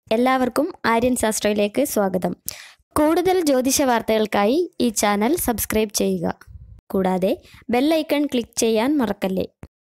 എല്ലാവർക്കും ആര്യൻ ശാസ്ത്രയിലേക്ക് സ്വാഗതം കൂടുതൽ ജ്യോതിഷ വാർത്തകൾക്കായി ഈ ചാനൽ സബ്സ്ക്രൈബ് ചെയ്യുക കൂടാതെ ബെല്ലൈക്കൺ ക്ലിക്ക് ചെയ്യാൻ മറക്കല്ലേ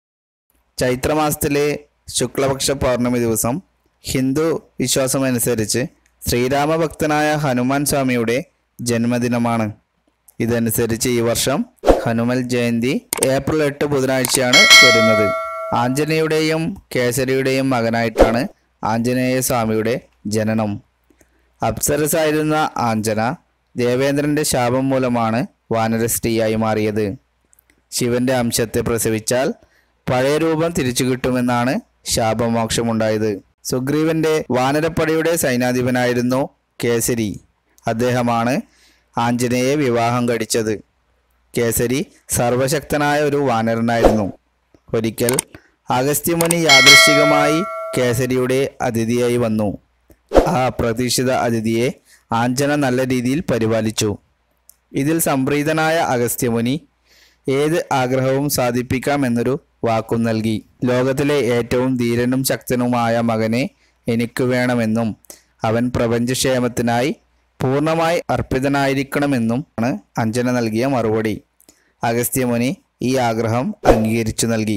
ചൈത്രമാസത്തിലെ ശുക്ലപക്ഷ പൗർണമി ദിവസം ഹിന്ദു വിശ്വാസമനുസരിച്ച് ശ്രീരാമഭക്തനായ ഹനുമാൻ സ്വാമിയുടെ ജന്മദിനമാണ് ഇതനുസരിച്ച് ഈ വർഷം ഹനുമൽ ജയന്തി ഏപ്രിൽ എട്ട് ബുധനാഴ്ചയാണ് വരുന്നത് ആഞ്ജനേയുടെയും കേസരിയുടെയും മകനായിട്ടാണ് ആഞ്ജനേയ സ്വാമിയുടെ ജനനം അപ്സരസായിരുന്ന ആഞ്ജന ദേവേന്ദ്രന്റെ ശാപം മൂലമാണ് വാനരസ്ത്രീയായി മാറിയത് ശിവന്റെ അംശത്തെ പ്രസവിച്ചാൽ പഴയ രൂപം തിരിച്ചു കിട്ടുമെന്നാണ് ശാപമോക്ഷമുണ്ടായത് സുഗ്രീവന്റെ വാനരപ്പടയുടെ സൈനാധിപനായിരുന്നു കേസരി അദ്ദേഹമാണ് ആഞ്ജനേയെ വിവാഹം കഴിച്ചത് കേസരി സർവശക്തനായ ഒരു വാനരനായിരുന്നു ഒരിക്കൽ അഗസ്ത്യമുനി യാദൃശ്ചികമായി കേസരിയുടെ അതിഥിയായി വന്നു ആ അപ്രതീക്ഷിത അതിഥിയെ ആഞ്ജന നല്ല രീതിയിൽ പരിപാലിച്ചു ഇതിൽ സംപ്രീതനായ അഗസ്ത്യമുനി ഏത് ആഗ്രഹവും സാധിപ്പിക്കാമെന്നൊരു വാക്കും നൽകി ലോകത്തിലെ ഏറ്റവും ധീരനും ശക്തനുമായ മകനെ എനിക്ക് വേണമെന്നും അവൻ പ്രപഞ്ചക്ഷേമത്തിനായി പൂർണ്ണമായി അർപ്പിതനായിരിക്കണമെന്നും ആണ് അഞ്ജന നൽകിയ മറുപടി അഗസ്ത്യമുനി ഈ ആഗ്രഹം അംഗീകരിച്ചു നൽകി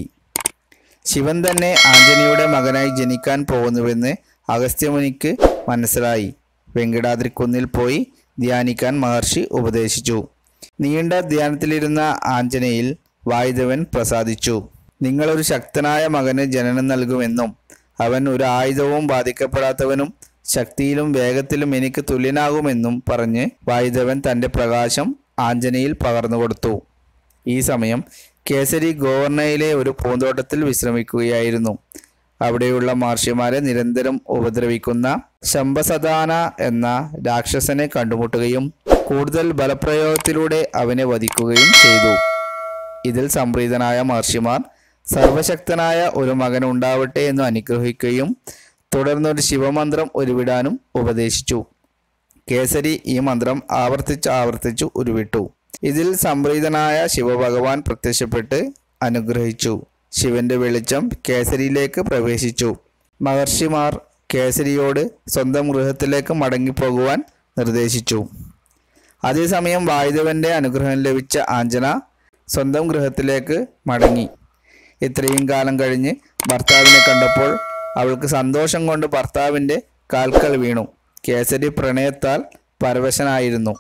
ശിവൻ തന്നെ ആഞ്ജനയുടെ മകനായി ജനിക്കാൻ പോകുന്നുവെന്ന് അഗസ്ത്യമുനിക്ക് മനസ്സിലായി വെങ്കിടാദ്രിക്കുന്നിൽ പോയി ധ്യാനിക്കാൻ മഹർഷി ഉപദേശിച്ചു നീണ്ട ധ്യാനത്തിലിരുന്ന ആഞ്ജനയിൽ വായുദേവൻ പ്രസാദിച്ചു നിങ്ങളൊരു ശക്തനായ മകന് ജനനം നൽകുമെന്നും അവൻ ഒരു ആയുധവും ബാധിക്കപ്പെടാത്തവനും ശക്തിയിലും വേഗത്തിലും എനിക്ക് തുല്യനാകുമെന്നും പറഞ്ഞ് വായുദേവൻ തൻ്റെ പ്രകാശം ആഞ്ജനയിൽ പകർന്നു കൊടുത്തു ഈ സമയം കേസരി ഗോവർണയിലെ ഒരു പൂന്തോട്ടത്തിൽ വിശ്രമിക്കുകയായിരുന്നു അവിടെയുള്ള മഹർഷിമാരെ നിരന്തരം ഉപദ്രവിക്കുന്ന ശംഭസദാന എന്ന രാക്ഷസനെ കണ്ടുമുട്ടുകയും കൂടുതൽ ബലപ്രയോഗത്തിലൂടെ അവനെ വധിക്കുകയും ചെയ്തു ഇതിൽ സംപ്രീതനായ മഹർഷിമാർ സർവശക്തനായ ഒരു മകൻ ഉണ്ടാവട്ടെ എന്ന് അനുഗ്രഹിക്കുകയും തുടർന്നൊരു ശിവമന്ത്രം ഉരുവിടാനും ഉപദേശിച്ചു കേസരി ഈ മന്ത്രം ആവർത്തിച്ച് ആവർത്തിച്ചു ഉരുവിട്ടു ഇതിൽ സംപ്രീതനായ ശിവഭഗവാൻ പ്രത്യക്ഷപ്പെട്ട് അനുഗ്രഹിച്ചു ശിവന്റെ വെളിച്ചം കേസരിയിലേക്ക് പ്രവേശിച്ചു മഹർഷിമാർ കേസരിയോട് സ്വന്തം ഗൃഹത്തിലേക്ക് മടങ്ങിപ്പോകുവാൻ നിർദ്ദേശിച്ചു അതേസമയം വായുദേവന്റെ അനുഗ്രഹം ലഭിച്ച ആഞ്ജന സ്വന്തം ഗൃഹത്തിലേക്ക് മടങ്ങി ഇത്രയും കാലം കഴിഞ്ഞ് ഭർത്താവിനെ കണ്ടപ്പോൾ അവൾക്ക് സന്തോഷം കൊണ്ട് ഭർത്താവിൻ്റെ കാൽക്കൽ വീണു കേസരി പ്രണയത്താൽ പരവശനായിരുന്നു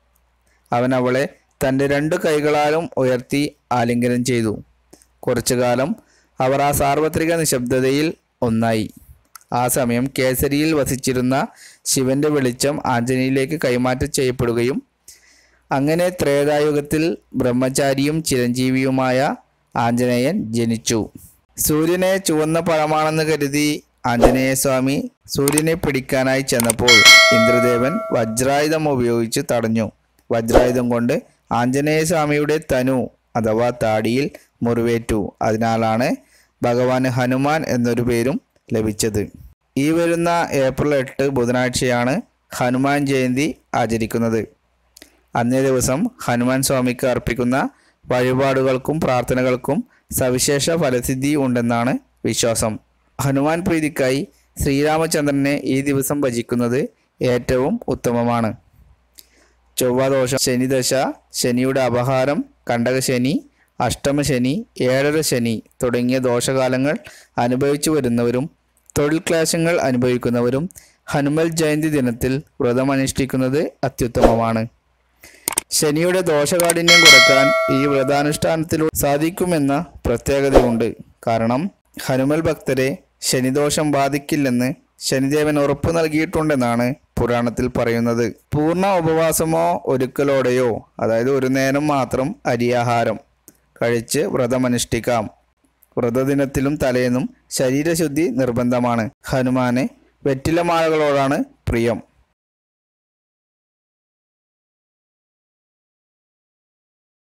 അവൻ അവളെ തൻ്റെ രണ്ട് കൈകളാലും ഉയർത്തി ആലിംഗനം ചെയ്തു കുറച്ചു കാലം അവർ ആ സാർവത്രിക നിശബ്ദതയിൽ ഒന്നായി ആ സമയം കേസരിയിൽ വസിച്ചിരുന്ന ശിവന്റെ വെളിച്ചം ആഞ്ജനയിലേക്ക് കൈമാറ്റം ചെയ്യപ്പെടുകയും അങ്ങനെ ത്രേതായുഗത്തിൽ ബ്രഹ്മചാരിയും ചിരഞ്ജീവിയുമായ ആഞ്ജനേയൻ ജനിച്ചു സൂര്യനെ ചുവന്ന പഴമാണെന്ന് കരുതി ആഞ്ജനേയ സ്വാമി സൂര്യനെ പിടിക്കാനായി ചെന്നപ്പോൾ ഇന്ദ്രദേവൻ വജ്രായുധം ഉപയോഗിച്ച് തടഞ്ഞു വജ്രായുധം കൊണ്ട് ആഞ്ജനേയ സ്വാമിയുടെ തനു അഥവാ താടിയിൽ മുറിവേറ്റു അതിനാലാണ് ഭഗവാന് ഹനുമാൻ എന്നൊരു പേരും ലഭിച്ചത് ഈ വരുന്ന ഏപ്രിൽ എട്ട് ബുധനാഴ്ചയാണ് ഹനുമാൻ ജയന്തി ആചരിക്കുന്നത് അന്നേ ദിവസം ഹനുമാൻ സ്വാമിക്ക് അർപ്പിക്കുന്ന വഴിപാടുകൾക്കും പ്രാർത്ഥനകൾക്കും സവിശേഷ ഫലസിദ്ധി ഉണ്ടെന്നാണ് വിശ്വാസം ഹനുമാൻ പ്രീതിക്കായി ശ്രീരാമചന്ദ്രനെ ഈ ദിവസം ഭജിക്കുന്നത് ഏറ്റവും ഉത്തമമാണ് ചൊവ്വദോഷം ശനിദശ ശനിയുടെ അപഹാരം കണ്ടകശനി അഷ്ടമശനി ഏഴര ശനി തുടങ്ങിയ ദോഷകാലങ്ങൾ അനുഭവിച്ചു വരുന്നവരും തൊഴിൽ ക്ലേശങ്ങൾ അനുഭവിക്കുന്നവരും ഹനുമൽ ജയന്തി ദിനത്തിൽ വ്രതമനുഷ്ഠിക്കുന്നത് അത്യുത്തമമാണ് ശനിയുടെ ദോഷകാഠിന്യം കുറയ്ക്കാൻ ഈ വ്രതാനുഷ്ഠാനത്തിലൂടെ സാധിക്കുമെന്ന പ്രത്യേകതയുണ്ട് കാരണം ഹനുമൽ ഭക്തരെ ശനിദോഷം ബാധിക്കില്ലെന്ന് ശനിദേവൻ ഉറപ്പു നൽകിയിട്ടുണ്ടെന്നാണ് പുരാണത്തിൽ പറയുന്നത് പൂർണ്ണ ഉപവാസമോ ഒരുക്കലോടെയോ അതായത് ഒരു നേരം മാത്രം അരിയാഹാരം കഴിച്ച് വ്രതമനുഷ്ഠിക്കാം വ്രതദിനത്തിലും തലേന്നും ശരീരശുദ്ധി നിർബന്ധമാണ് ഹനുമാന് വെറ്റിലമാലകളോടാണ് പ്രിയം